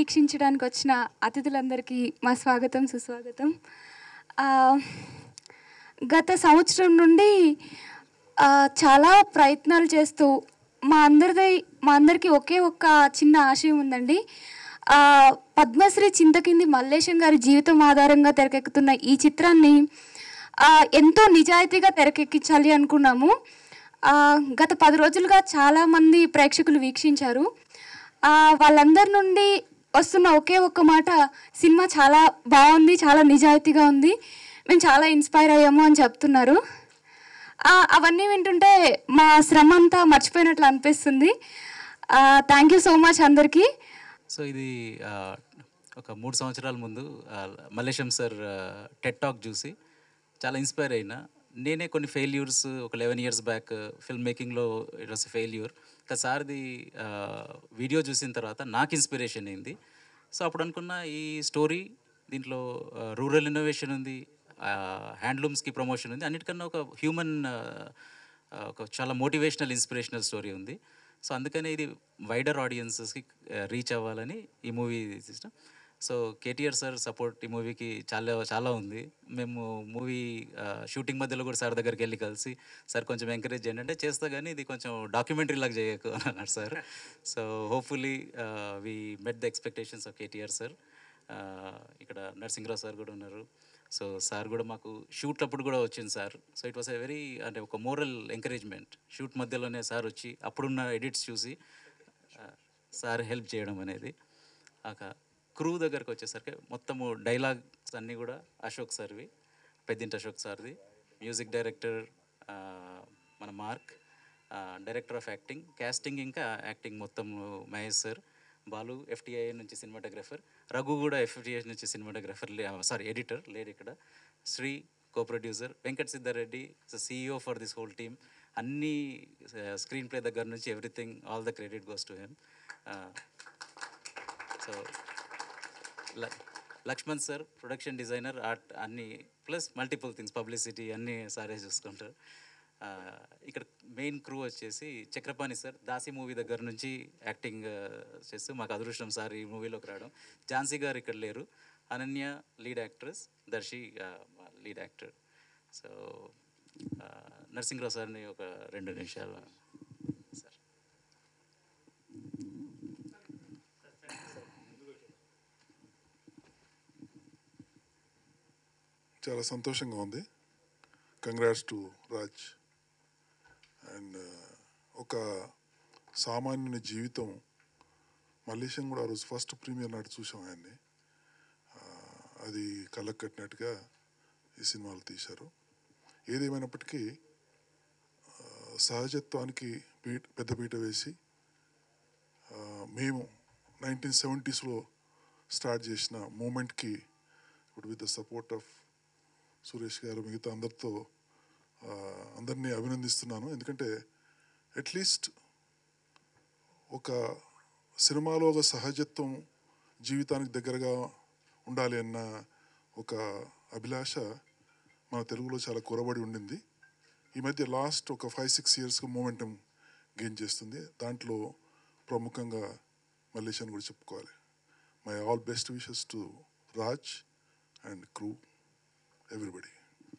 వీక్షించడానికి వచ్చిన అతిథులందరికీ మా స్వాగతం సుస్వాగతం ఆ, గత సంవత్సరం నుండి ఆ, చాలా ప్రయత్నాలు చేస్తూ మా అందరిది మా అందరికీ ఒకే ఒక్క చిన్న ఆశయం ఉందండి ఆ, పద్మశ్రీ చింతకింది మల్లేశం గారి జీవితం ఆధారంగా తెరకెక్కుతున్న ఈ చిత్రాన్ని ఆ, ఎంతో నిజాయితీగా తెరకెక్కించాలి అనుకున్నాము ఆ, గత పది రోజులుగా చాలామంది ప్రేక్షకులు వీక్షించారు ఆ, వాళ్ళందరి నుండి వస్తున్న ఒకే ఒక్క మాట సినిమా చాలా బాగుంది చాలా నిజాయితీగా ఉంది మేము చాలా ఇన్స్పైర్ అయ్యాము అని చెప్తున్నారు ఆ, అవన్నీ వింటుంటే మా శ్రమ అంతా మర్చిపోయినట్లు అనిపిస్తుంది థ్యాంక్ యూ సో మచ్ అందరికీ సో ఇది ఆ, ఒక మూడు సంవత్సరాల ముందు ఆ, మల్లేశం సార్ టెట్ టాక్ చూసి చాలా ఇన్స్పైర్ అయినా నేనే కొన్ని ఫెయిల్యూర్స్ ఒక లెవెన్ ఇయర్స్ బ్యాక్ ఫిల్మ్ మేకింగ్లో ఇట్ వాస్ ఫెయిల్యూర్ సార్ది వీడియో చూసిన తర్వాత నాకు ఇన్స్పిరేషన్ అయింది సో అప్పుడు అనుకున్న ఈ స్టోరీ దీంట్లో రూరల్ ఇన్నోవేషన్ ఉంది హ్యాండ్లూమ్స్కి ప్రమోషన్ ఉంది అన్నిటికన్నా ఒక హ్యూమన్ ఒక చాలా మోటివేషనల్ ఇన్స్పిరేషనల్ స్టోరీ ఉంది సో అందుకనే ఇది వైడర్ ఆడియన్సెస్కి రీచ్ అవ్వాలని ఈ మూవీ తీసిన సో కేటీఆర్ సార్ సపోర్ట్ ఈ మూవీకి చాలా చాలా ఉంది మేము మూవీ షూటింగ్ మధ్యలో కూడా సార్ దగ్గరికి వెళ్ళి కలిసి సార్ కొంచెం ఎంకరేజ్ చేయండి అంటే చేస్తా కానీ ఇది కొంచెం డాక్యుమెంటరీ లాగా చేయకు అని అన్నారు sir so hopefully we met the expectations of KTR sir ఇక్కడ నరసింహరావు సార్ కూడా ఉన్నారు సో సార్ కూడా మాకు షూట్ అప్పుడు కూడా వచ్చింది sir so it was a very అంటే ఒక మోరల్ ఎంకరేజ్మెంట్ షూట్ మధ్యలోనే సార్ వచ్చి అప్పుడున్న ఎడిట్స్ చూసి సార్ హెల్ప్ చేయడం అనేది ఒక క్రూ దగ్గరకు వచ్చేసరికి మొత్తము డైలాగ్స్ అన్నీ కూడా అశోక్ సార్వి పెద్దింటి అశోక్ సార్ది మ్యూజిక్ డైరెక్టర్ మన Mark director of acting casting ఇంకా యాక్టింగ్ మొత్తం మహేష్ సార్ బాలు ఎఫ్టీఐ నుంచి సినిమాటోగ్రఫర్ రఘు కూడా ఎఫ్టీఐ నుంచి సినిమాటోగ్రఫర్ సారీ ఎడిటర్ లేడు ఇక్కడ Sri co producer Venkat Siddha Reddy CEO for this whole team అన్ని స్క్రీన్ ప్లే దగ్గర నుంచి everything all the credit goes to him so ల- Lakshman sir production designer art అన్ని ప్లస్ మల్టిపుల్ థింగ్స్ పబ్లిసిటీ అన్నీ సారే చూసుకుంటారు ఆ, ఇక్కడ మెయిన్ క్రూ వచ్చేసి చక్రపాణి సార్ దాసి మూవీ దగ్గర నుంచి యాక్టింగ్ ఆ, చేస్తూ మాకు అదృష్టం సార్ ఈ మూవీలోకి రావడం ఝాన్సీ గారు ఇక్కడ లేరు Ananya lead actress Darshi lead actor so Narasimha Rao సార్ని ఒక రెండు నిమిషాలు సార్ చాలా సంతోషంగా ఉంది కంగ్రాట్స్ టు రాజ్ అండ్ ఒక సామాన్యుని జీవితం మల్లేశం కూడా ఆ రోజు ఫస్ట్ ప్రీమియర్ నాటి చూసాం ఆయన్ని ఆ, అది కళ్ళకు కట్టినట్టుగా ఈ సినిమాలు తీశారు ఏదేమైనప్పటికీ ఆ, సహజత్వానికి పీట పెద్దపీట వేసి ఆ, మేము నైన్టీన్ సెవెంటీస్లో స్టార్ట్ చేసిన మూమెంట్కి ఇప్పుడు with the support of Suresh గారు మిగతా అందరితో ఆ, అందరినీ అభినందిస్తున్నాను ఎందుకంటే అట్లీస్ట్ ఒక సినిమాలో ఒక సహజత్వం జీవితానికి దగ్గరగా ఉండాలి అన్న ఒక అభిలాష మన తెలుగులో చాలా కూరబడి ఉండింది ఈ మధ్య లాస్ట్ ఒక ఫైవ్ సిక్స్ ఇయర్స్కి మూమెంటం గెయిన్ చేస్తుంది దాంట్లో ప్రముఖంగా మల్లేశాన్ని కూడా చెప్పుకోవాలి my all best wishes to Raj and crew everybody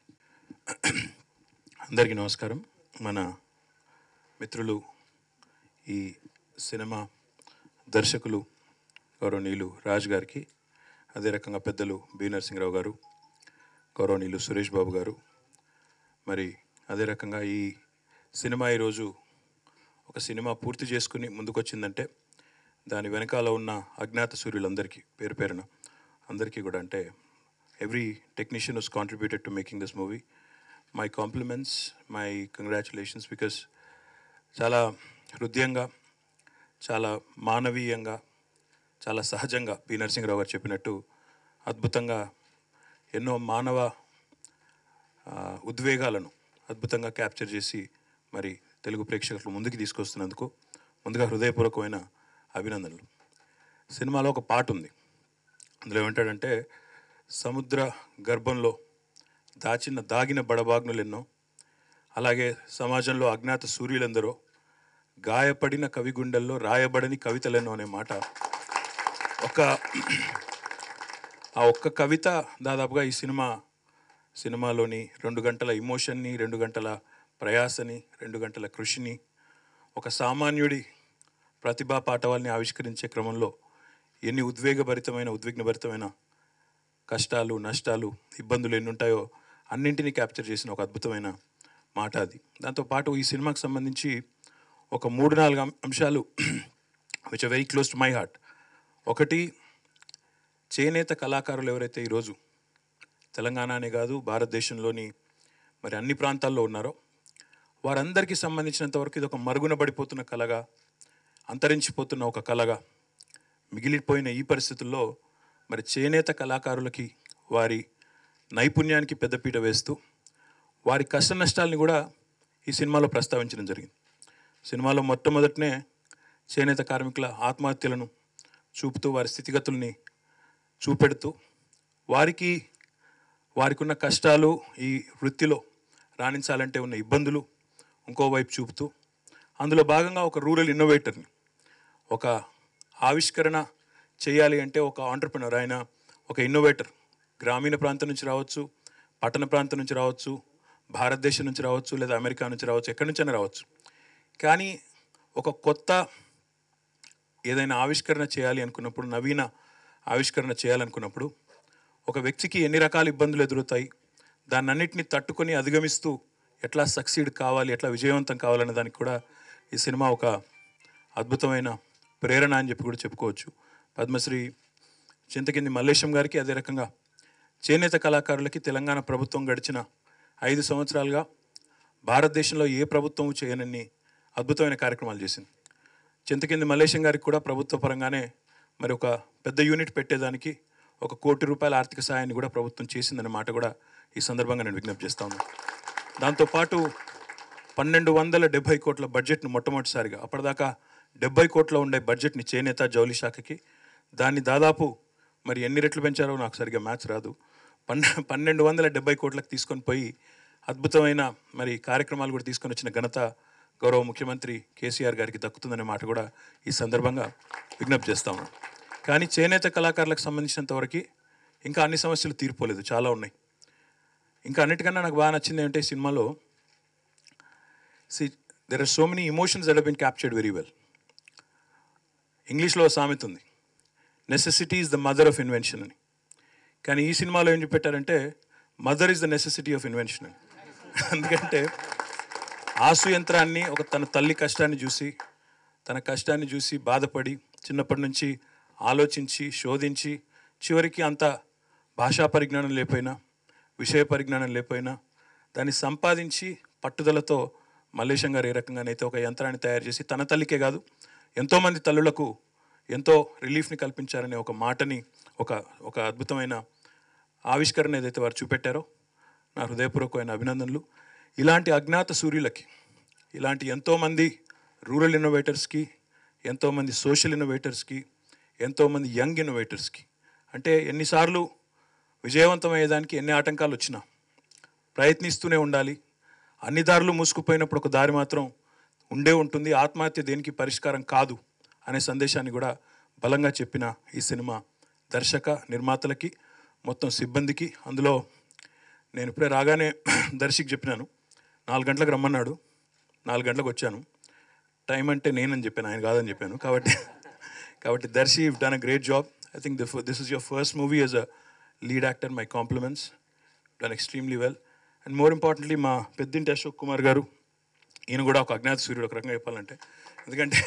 అందరికీ నమస్కారం మన మిత్రులు ఈ సినిమా దర్శకులు గౌరవనీయులు రాజ్ గారికి అదే రకంగా పెద్దలు బి నరసింహరావు గారు గౌరవనీయులు సురేష్ బాబు గారు మరి అదే రకంగా ఈ సినిమా ఈరోజు ఒక సినిమా పూర్తి చేసుకుని ముందుకొచ్చిందంటే దాని వెనకాల ఉన్న అజ్ఞాత సూర్యులందరికీ పేరు పేరున అందరికీ కూడా అంటే every technician was contributed to making this movie my compliments my congratulations because చాలా హృదయంగా చాలా మానవీయంగా చాలా సహజంగా పి నరసింహరావు గారు చెప్పినట్టు అద్భుతంగా ఎన్నో మానవ ఆ, ఉద్వేగాలను అద్భుతంగా క్యాప్చర్ చేసి మరి తెలుగు ప్రేక్షకులు ముందుకు తీసుకొస్తున్నందుకు ముందుగా హృదయపూర్వకమైన అభినందనలు సినిమాలో ఒక పాట ఉంది అందులో ఏమంటాడంటే సముద్ర గర్భంలో దాచిన దాగిన బడబాగ్నులు ఎన్నో అలాగే సమాజంలో అజ్ఞాత సూర్యులెందరో గాయపడిన కవి గుండెల్లో రాయబడని కవితలెన్నో అనే మాట ఒక ఆ ఒక్క కవిత దాదాపుగా ఈ సినిమా సినిమాలోని రెండు గంటల ఇమోషన్ని రెండు గంటల ప్రయాసని రెండు గంటల కృషిని ఒక సామాన్యుడి ప్రతిభా పాఠవాల్ని ఆవిష్కరించే క్రమంలో ఎన్ని ఉద్వేగభరితమైన ఉద్విగ్నభరితమైన కష్టాలు నష్టాలు ఇబ్బందులు ఎన్ని ఉంటాయో అన్నింటినీ క్యాప్చర్ చేసిన ఒక అద్భుతమైన మాట అది దాంతోపాటు ఈ సినిమాకి సంబంధించి ఒక మూడు నాలుగు అం- అంశాలు which are very close to my heart ఒకటి చేనేత కళాకారులు ఎవరైతే ఈరోజు తెలంగాణనే కాదు భారతదేశంలోని మరి అన్ని ప్రాంతాల్లో ఉన్నారో వారందరికీ సంబంధించినంత వరకు ఇది ఒక మరుగున పడిపోతున్న కళగా అంతరించిపోతున్న ఒక కళగా మిగిలిపోయిన ఈ పరిస్థితుల్లో మరి చేనేత కళాకారులకి వారి నైపుణ్యానికి పెద్దపీట వేస్తూ వారి కష్ట నష్టాలని కూడా ఈ సినిమాలో ప్రస్తావించడం జరిగింది సినిమాలో మొట్టమొదటనే చేనేత కార్మికుల ఆత్మహత్యలను చూపుతూ వారి స్థితిగతుల్ని చూపెడుతూ వారికి వారికి ఉన్న కష్టాలు ఈ వృత్తిలో రాణించాలంటే ఉన్న ఇబ్బందులు ఇంకోవైపు చూపుతూ అందులో భాగంగా ఒక రూరల్ ఇన్నోవేటర్ని ఒక ఆవిష్కరణ చేయాలి అంటే ఒక ఆంటర్ప్రినర్ ఆయన ఒక ఇన్నోవేటర్ గ్రామీణ ప్రాంతం నుంచి రావచ్చు పట్టణ ప్రాంతం నుంచి రావచ్చు భారతదేశం నుంచి రావచ్చు లేదా అమెరికా నుంచి రావచ్చు ఎక్కడి నుంచైనా రావచ్చు కానీ ఒక కొత్త ఏదైనా ఆవిష్కరణ చేయాలి అనుకున్నప్పుడు నవీన ఆవిష్కరణ చేయాలనుకున్నప్పుడు ఒక వ్యక్తికి ఎన్ని రకాల ఇబ్బందులు ఎదురవుతాయి దాన్ని అన్నిటిని తట్టుకొని అధిగమిస్తూ ఎట్లా సక్సీడ్ కావాలి ఎట్లా విజయవంతం కావాలనే దానికి కూడా ఈ సినిమా ఒక అద్భుతమైన ప్రేరణ అని చెప్పి కూడా చెప్పుకోవచ్చు పద్మశ్రీ చింతకింది మల్లేశం గారికి అదే రకంగా చేనేత కళాకారులకి తెలంగాణ ప్రభుత్వం గడిచిన ఐదు సంవత్సరాలుగా భారతదేశంలో ఏ ప్రభుత్వం చేయనన్ని అద్భుతమైన కార్యక్రమాలు చేసింది చింతకింది మల్లేశం గారికి కూడా ప్రభుత్వ పరంగానే మరి ఒక పెద్ద యూనిట్ పెట్టేదానికి ఒక కోటి రూపాయల ఆర్థిక సహాయాన్ని కూడా ప్రభుత్వం చేసిందనే మాట కూడా ఈ సందర్భంగా నేను విజ్ఞప్తి చేస్తా ఉన్నాను దాంతోపాటు పన్నెండు వందల డెబ్బై కోట్ల బడ్జెట్ను మొట్టమొదటిసారిగా అప్పటిదాకా డెబ్బై కోట్ల ఉండే బడ్జెట్ని చేనేత జౌలి శాఖకి దాన్ని దాదాపు మరి ఎన్ని రెట్లు పెంచారో నాకు సరిగ్గా మ్యాథ్స్ రాదు పన్నె పన్నెండు వందల డెబ్బై కోట్లకు తీసుకొని పోయి అద్భుతమైన మరి కార్యక్రమాలు కూడా తీసుకొని వచ్చిన ఘనత గౌరవ ముఖ్యమంత్రి కేసీఆర్ గారికి దక్కుతుందనే మాట కూడా ఈ సందర్భంగా విజ్ఞప్తి చేస్తా ఉన్నాను కానీ చేనేత కళాకారులకు సంబంధించినంత వరకు ఇంకా అన్ని సమస్యలు తీరిపోలేదు చాలా ఉన్నాయి ఇంకా అన్నిటికన్నా నాకు బాగా నచ్చింది ఏంటంటే ఈ సినిమాలో see there are so many emotions that been captured very well ఇంగ్లీష్లో సామెత ఉంది necessity is the mother of invention అని కానీ ఈ సినిమాలో ఏం చెప్పారంటే mother is the necessity of invention అని ఎందుకంటే ఆసు యంత్రాన్ని ఒక తన తల్లి కష్టాన్ని చూసి తన కష్టాన్ని చూసి బాధపడి చిన్నప్పటి నుంచి ఆలోచించి శోధించి చివరికి అంత భాషా పరిజ్ఞానం లేకపోయినా విషయ పరిజ్ఞానం లేకపోయినా దాన్ని సంపాదించి పట్టుదలతో మల్లేశం గారు ఏ రకంగానైతే ఒక యంత్రాన్ని తయారు చేసి తన తల్లికే కాదు ఎంతోమంది తల్లులకు ఎంతో రిలీఫ్ని కల్పించారనే ఒక మాటని ఒక ఒక అద్భుతమైన ఆవిష్కరణ ఏదైతే వారు చూపెట్టారో నా హృదయపూర్వకమైన అభినందనలు ఇలాంటి అజ్ఞాత సూర్యులకి ఇలాంటి ఎంతోమంది రూరల్ ఇన్నోవేటర్స్కి ఎంతోమంది సోషల్ ఇన్నోవేటర్స్కి ఎంతోమంది యంగ్ ఇన్నోవేటర్స్కి అంటే ఎన్నిసార్లు విజయవంతమయ్యేదానికి ఎన్ని ఆటంకాలు వచ్చినా ప్రయత్నిస్తూనే ఉండాలి అన్ని దారులు మూసుకుపోయినప్పుడు ఒక దారి మాత్రం ఉండే ఉంటుంది ఆత్మహత్య దేనికి పరిష్కారం కాదు అనే సందేశాన్ని కూడా బలంగా చెప్పిన ఈ సినిమా దర్శక నిర్మాతలకి మొత్తం సిబ్బందికి అందులో నేను ఇప్పుడే రాగానే దర్శికి చెప్పినాను నాలుగు గంటలకు రమ్మన్నాడు నాలుగు గంటలకు వచ్చాను టైం అంటే నేనని చెప్పాను ఆయన కాదని చెప్పాను కాబట్టి కాబట్టి Darshi done a great job I think this is your first movie as a lead actor my compliments done extremely well and more importantly మా పెద్దింటి అశోక్ కుమార్ గారు ఈయన కూడా ఒక అజ్ఞాత సూర్యుడు ఒక రకంగా చెప్పాలంటే ఎందుకంటే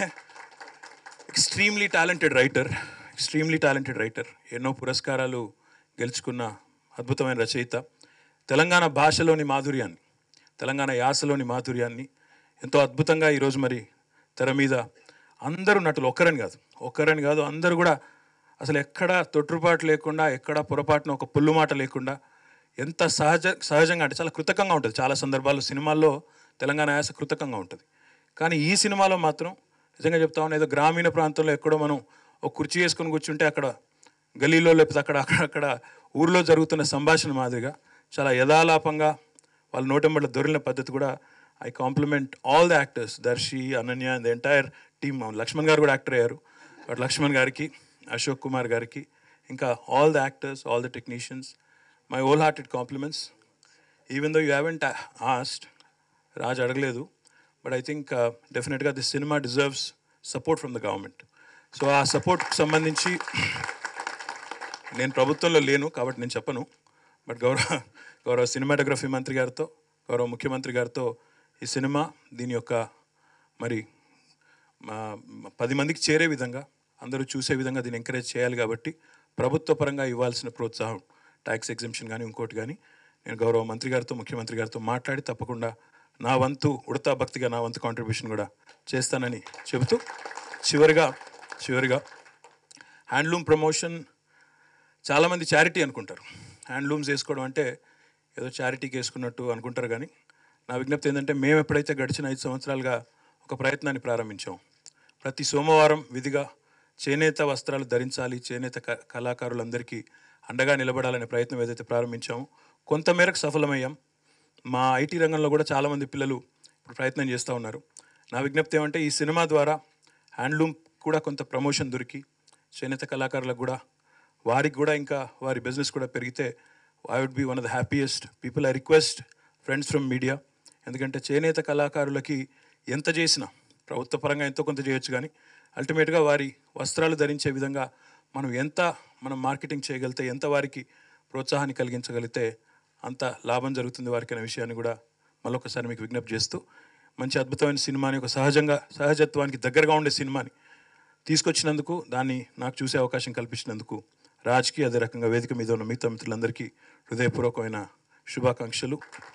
extremely talented writer extremely talented writer ఎన్నో పురస్కారాలు గెలుచుకున్న అద్భుతమైన రచయిత తెలంగాణ భాషలోని మాధుర్యాన్ని తెలంగాణ యాసలోని మాధుర్యాన్ని ఎంతో అద్భుతంగా ఈరోజు మరి తెర మీద అందరూ నటులు ఒక్కరని కాదు ఒక్కరని కాదు అందరూ కూడా అసలు ఎక్కడ తొట్టుపాటు లేకుండా ఎక్కడ పొరపాటున ఒక పుల్లు మాట లేకుండా ఎంత సహజ సహజంగా అంటే చాలా కృతకంగా ఉంటుంది చాలా సందర్భాల్లో సినిమాల్లో తెలంగాణ యాస కృతకంగా ఉంటుంది కానీ ఈ సినిమాలో మాత్రం నిజంగా చెప్తా ఉన్నా ఏదో గ్రామీణ ప్రాంతంలో ఎక్కడో మనం ఒక కుర్చీ వేసుకొని కూర్చుంటే అక్కడ గలీలో లేకపోతే అక్కడ అక్కడ అక్కడ ఊర్లో జరుగుతున్న సంభాషణ మాదిరిగా చాలా యథాలాపంగా వాళ్ళ నోటెంబట్ల దొరికిన పద్ధతి కూడా I compliment all the actors Darshi Ananya the entire team Lakshman గారు కూడా యాక్టర్ అయ్యారు బట్ లక్ష్మణ్ గారికి అశోక్ కుమార్ గారికి ఇంకా all the actors all the technicians my whole hearted compliments even though you haven't asked Raj అడగలేదు బట్ ఐ థింక్ డెఫినెట్గా దిస్ సినిమా deserves support from the government so ఆ సపోర్ట్కి సంబంధించి నేను ప్రభుత్వంలో లేను కాబట్టి నేను చెప్పను బట్ గౌరవ గౌరవ సినిమాటోగ్రఫీ మంత్రి గారితో గౌరవ ముఖ్యమంత్రి గారితో ఈ సినిమా దీని యొక్క మరి మా- మా పది మందికి చేరే విధంగా అందరూ చూసే విధంగా దీన్ని ఎంకరేజ్ చేయాలి కాబట్టి ప్రభుత్వ పరంగా ఇవ్వాల్సిన ప్రోత్సాహం ట్యాక్స్ ఎగ్జిబిషన్ కానీ ఇంకోటి కానీ నేను గౌరవ మంత్రి గారితో ముఖ్యమంత్రి గారితో మాట్లాడి తప్పకుండా నా వంతు ఉడతా భక్తిగా నా వంతు కాంట్రిబ్యూషన్ కూడా చేస్తానని చెబుతూ చివరిగా చివరిగా హ్యాండ్లూమ్ ప్రమోషన్ చాలామంది చారిటీ అనుకుంటారు హ్యాండ్లూమ్స్ వేసుకోవడం అంటే ఏదో చారిటీకి వేసుకున్నట్టు అనుకుంటారు కానీ నా విజ్ఞప్తి ఏంటంటే మేము ఎప్పుడైతే గడిచిన ఐదు సంవత్సరాలుగా ఒక ప్రయత్నాన్ని ప్రారంభించాం ప్రతి సోమవారం విధిగా చేనేత వస్త్రాలు ధరించాలి చేనేత క- కళాకారులందరికీ అండగా నిలబడాలనే ప్రయత్నం ఏదైతే ప్రారంభించామో కొంతమేరకు సఫలమయ్యాం మా ఐటీ రంగంలో కూడా చాలామంది పిల్లలు ఇప్పుడు ప్రయత్నం చేస్తూ ఉన్నారు నా విజ్ఞప్తి ఏమంటే ఈ సినిమా ద్వారా హ్యాండ్లూమ్ కూడా కొంత ప్రమోషన్ దొరికి చేనేత కళాకారులకు కూడా వారికి కూడా ఇంకా వారి బిజినెస్ కూడా పెరిగితే I would be one of the happiest people I request friends from media ఎందుకంటే చేనేత కళాకారులకి ఎంత చేసినా ప్రభుత్వ పరంగా ఎంతో కొంత చేయొచ్చు కానీ అల్టిమేట్గా వారి వస్త్రాలు ధరించే విధంగా మనం ఎంత మనం మార్కెటింగ్ చేయగలిగితే ఎంత వారికి ప్రోత్సాహాన్ని కలిగించగలిగితే అంత లాభం జరుగుతుంది వారికి అనే విషయాన్ని కూడా మళ్ళొకసారి మీకు విజ్ఞప్తి చేస్తూ మంచి అద్భుతమైన సినిమాని ఒక సహజంగా సహజత్వానికి దగ్గరగా ఉండే సినిమాని తీసుకొచ్చినందుకు దాన్ని నాకు చూసే అవకాశం కల్పించినందుకు రాజ్కి అదే రకంగా వేదిక మీద ఉన్న మిగతా మిత్రులందరికీ హృదయపూర్వకమైన శుభాకాంక్షలు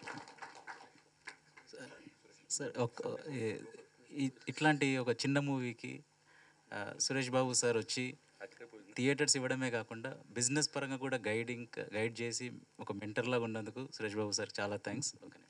సార్ ఒక ఏ- ఈ- ఇట్లాంటి ఒక చిన్న మూవీకి ఆ, సురేష్ బాబు సార్ వచ్చి థియేటర్స్ ఇవ్వడమే కాకుండా బిజినెస్ పరంగా కూడా గైడింగ్ గైడ్ చేసి ఒక మెంటర్ లాగా ఉన్నందుకు సురేష్ బాబు సార్ చాలా థ్యాంక్స్ ఒక నిమిషం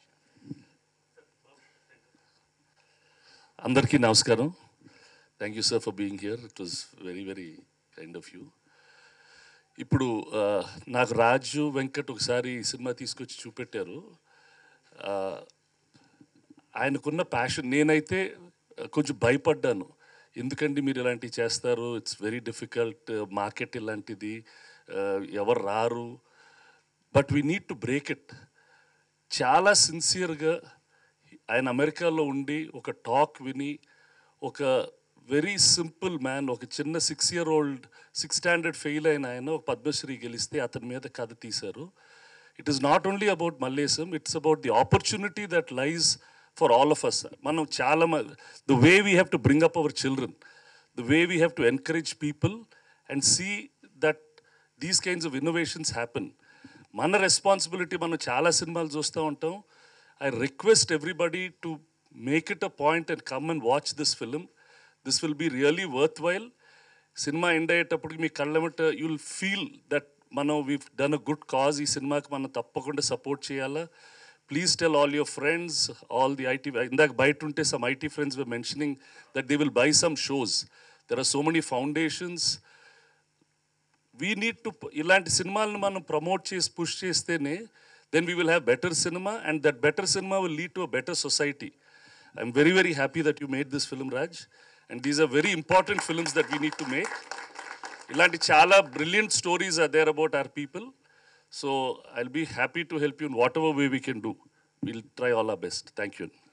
అందరికీ నమస్కారం thank you sir for being here it was very very kind of you ఇప్పుడు ఆ, నాకు రాజు వెంకట్ ఒకసారి ఈ సినిమా తీసుకొచ్చి చూపెట్టారు ఆ, ఆయనకున్న ప్యాషన్ నేనైతే ఆ, కొంచెం భయపడ్డాను ఎందుకండి మీరు ఇలాంటివి చేస్తారు ఇట్స్ వెరీ డిఫికల్ట్ మార్కెట్ ఇలాంటిది ఆ, ఎవరు రారు but we need to break it చాలా సిన్సియర్గా ఆయన అమెరికాలో ఉండి ఒక టాక్ విని ఒక వెరీ సింపుల్ మ్యాన్ ఒక చిన్న six year old six standard fail అయిన ఆయన ఒక పద్మశ్రీ గెలిస్తే అతని మీద కథ తీశారు it is not only about Mallesham it's about the opportunity that lies for all of us మనం చాలా the way we have to bring up our children the way we have to encourage people and see that these kinds of innovations happen మన responsibility మనం చాలా సినిమాలు చూస్తూ ఉంటాం I request everybody to make it a point and come and watch this film this will be really worthwhile సినిమా end అయ్యేటప్పటికి మీ కళ్ళమట యూ విల్ ఫీల్ దట్ మనం we done a good cause ఈ సినిమాకి మనం తప్పకుండా సపోర్ట్ చేయాలా please tell all your friends all the IT ఇందాక బయట ఉంటే some IT friends were mentioning that they will buy some shows there are so many foundations we need to ఇలాంటి సినిమాలను మనం ప్రమోట్ చేసి పుష్ చేస్తేనే then we will have better సినిమా and that better సినిమా will lead to a better society I'm very very happy that you made this film Raj and these are very important films that we need to make ఇలాంటి చాలా brilliant stories are there about our people so I'll be happy to help you in whatever way we can do will try all are best thank you